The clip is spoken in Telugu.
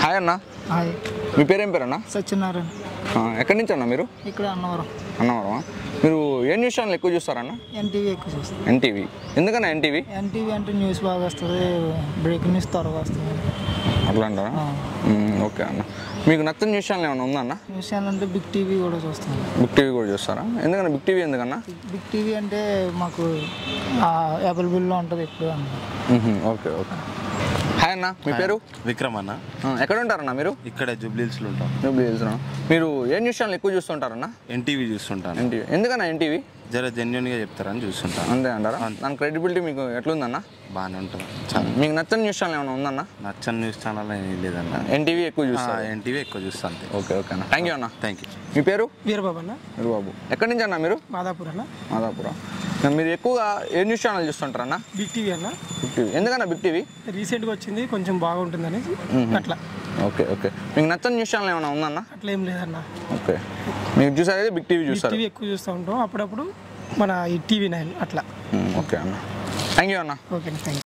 హాయ్ అన్న హాయ్ మీ పేరేం పేరు అన్న సత్యనారాయణ ఆ, ఎక్కడి నుంచి అన్న మీరు ఇక్కడ అన్నవరం అన్నవరమా మీరు ఏ న్యూస్ ఛానల్ ఎక్కువ చూస్తారన్న ఎన్టీవీ ఎక్కువ చూస్తాం ఎన్టీవీ ఎందుకన్నా ఎన్టీవీ ఎన్టీవీ అంటే న్యూస్ బాగా వస్తుంది బ్రేకింగ్ న్యూస్ త్వరగా వస్తుంది అట్లా అంటారా మ్మ్, ఓకే అన్న మీకు నచ్చని న్యూస్ ఛానల్ ఏమైనా ఉందా అన్న న్యూస్ ఛానల్ అంటే బిగ్ టీవీ కూడా చూస్తాం బిగ్ టీవీ కూడా చూస్తారా ఎందుకన్నా బిగ్ టీవీ ఎందుకన్నా బిగ్ టీవీ అంటే మాకు అవైలబుల్లో ఉంటుంది ఎప్పుడు అన్నమాట మ్మ్, ఓకే ఓకే హాయ్ అన్న మీ పేరు విక్రమ్ అన్న ఆ, ఎక్కడ ఉంటారన్న మీరు ఇక్కడే జూబ్లీహిల్స్లో ఉంటాం జూబ్లీ హిల్స్లో. మీరు ఏ న్యూస్ ఛానల్ ఎక్కువ చూస్తుంటారన్నా ఎన్టీవీ చూస్తుంటాను ఎన్టీవీ ఎందుకన్నా ఎన్టీవీ జర జెన్యున్గా చెప్తారని చూస్తుంటాను అంతే అంటారా దాని క్రెడిబిలిటీ మీకు ఎట్లుందన్న బాగానే ఉంటుంది చాలా మీకు నచ్చని న్యూస్ ఛానల్ ఏమైనా ఉందన్న నచ్చని న్యూస్ ఛానల్ ఏం లేదన్న ఎన్టీవీ ఎక్కువ చూస్తారు ఎన్టీవీ ఎక్కువ చూస్తాను అంతే ఓకే ఓకే అన్న థ్యాంక్ యూ అన్న థ్యాంక్ యూ మీ పేరు వీరబాబు అన్న మీరు బాబు ఎక్కడి నుంచి అన్న మీరు మాదాపూర్ అన్న మాదాపురం మీరు ఎక్కువగా ఏ న్యూస్ ఛానల్ చూస్తుంటారన్న బిగ్ టీవీ అన్న బిగ్ టీవీ ఎందుకన్నా బిగ్ టీవీ రీసెంట్గా వచ్చింది కొంచెం బాగుంటుందని అట్లా ఓకే ఓకే మీకు నచ్చని న్యూస్ ఛానల్ ఏమైనా ఉందన్న అట్లా ఏం లేదన్న ఓకే మీకు చూసారైతే బిగ్ టీవీ చూస్తారు టీవీ ఎక్కువ చూస్తూ ఉంటాం అప్పుడప్పుడు మన ఈ టీవీ నైన్ అట్లా మ్మ్, ఓకే అన్న థ్యాంక్ యూ అన్న ఓకే థ్యాంక్